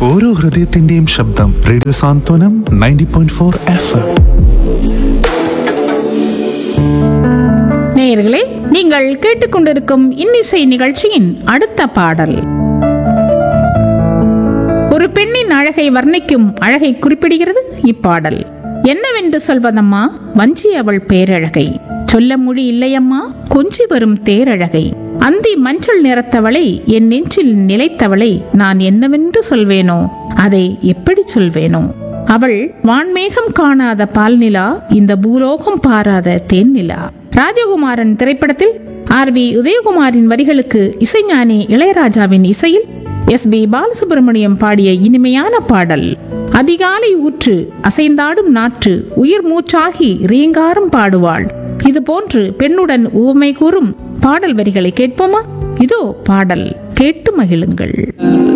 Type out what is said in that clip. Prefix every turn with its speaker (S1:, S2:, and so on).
S1: ഓരോ ഹൃദയത്തിന്റെയും ശബ്ദം radio Santhwanam ninety point four F
S2: நேயர்களே நீங்கள் கேட்டுக்கொண்டிருக்கும் இன்னிசை நிகழ்ச்சியின் அடுத்த பாடல் ஒரு பெண்ணின் அழகை வர்ணிக்கும் அழகை குறிப்பிடுகிறது இப்பாடல் என்னவென்று சொல்வதம்மா வஞ்சி அவள் பேரழகை சொல்ல மொழி இல்லையம்மா கொஞ்சி வரும் தேரழகை அந்தி மஞ்சள் நிறத்தவளை என் நெஞ்சில் நிலைத்தவளை நான் என்னவென்று சொல்வேனோ அதை எப்படி சொல்வேனோ அவள் வான்மேகம் காணாத பால்நிலா இந்த பூலோகம் பாராத தேன்நிலா ராஜகுமாரன் திரைப்படத்தில் ஆர் வி உதயகுமாரின் வரிகளுக்கு இசைஞானி இளையராஜாவின் இசையில் எஸ் பி பாலசுப்ரமணியம் பாடிய இனிமையான பாடல் அதிகாலை ஊற்று அசைந்தாடும் நாற்று உயிர் மூச்சாகி ரீங்காரம் பாடுவாள் இது போன்று பெண்ணுடன் ஊமை கூறும் பாடல் வரிகளை கேட்போமா இதோ பாடல் கேட்டு மகிழுங்கள்